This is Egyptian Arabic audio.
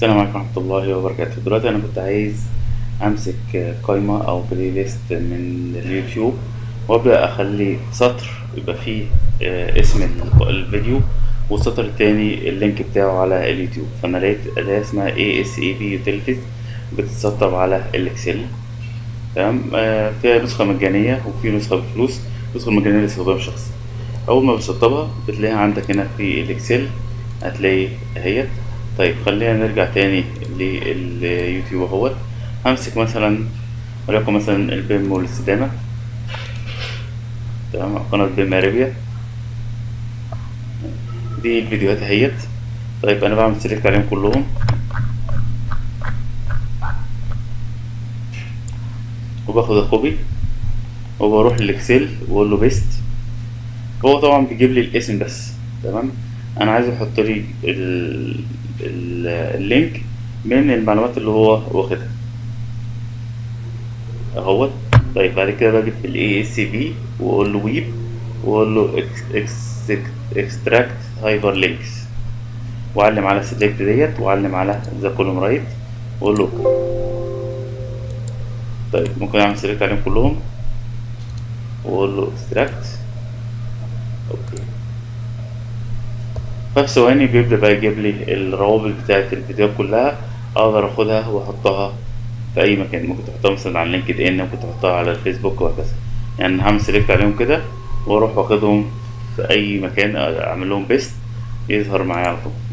السلام عليكم ورحمة الله وبركاته دلوقتي أنا كنت عايز أمسك قائمة أو بلاي ليست من اليوتيوب وأبدأ أخلي سطر يبقى فيه آه، اسم ال- الفيديو والسطر التاني اللينك بتاعه على اليوتيوب فأنا لقيت أداة اسمها ASAP Utilities بتتسطب على الإكسل تمام آه، فيها نسخة مجانية وفي نسخة بفلوس النسخة المجانية للاستخدام الشخصي أول ما بتسطبها بتلاقيها عندك هنا في الإكسل هتلاقي اهيت طيب خلينا نرجع تاني لليوتيوب اهوت همسك مثلا وليكن مثلا البيم والاستدامة تمام قناة بيم اريبيا دي الفيديوهات اهيت طيب انا بعمل سيلكت عليهم كلهم وباخد الكوبي وبروح للاكسل واقول له بيست هو طبعا بيجيب لي الاسم بس تمام انا عايز احط لي ال... ال... اللينك من المعلومات اللي هو واخدها اهوت طيب بعد كده باجي في الاي اس بي واقول له ويب واقول له اكستراكت هايبر لينكس واعلم على سيلكت ديت واعلم على ذا كولوم رايت واقول له اوكي طيب ممكن اعمل سيلكت عليهم كلهم واقول له اكستراكت اوكي ففي ثواني بيبدأ بقى يجيب لي الروابط بتاعت الفيديو كلها اقدر اخدها واحطها في اي مكان ممكن تحطها مثلا على لينكد ان ممكن تحطها على الفيسبوك وهكذا يعني هعمل سيلكت عليهم كده واروح واخدهم في اي مكان اعمل لهم بيست يظهر معايا على طول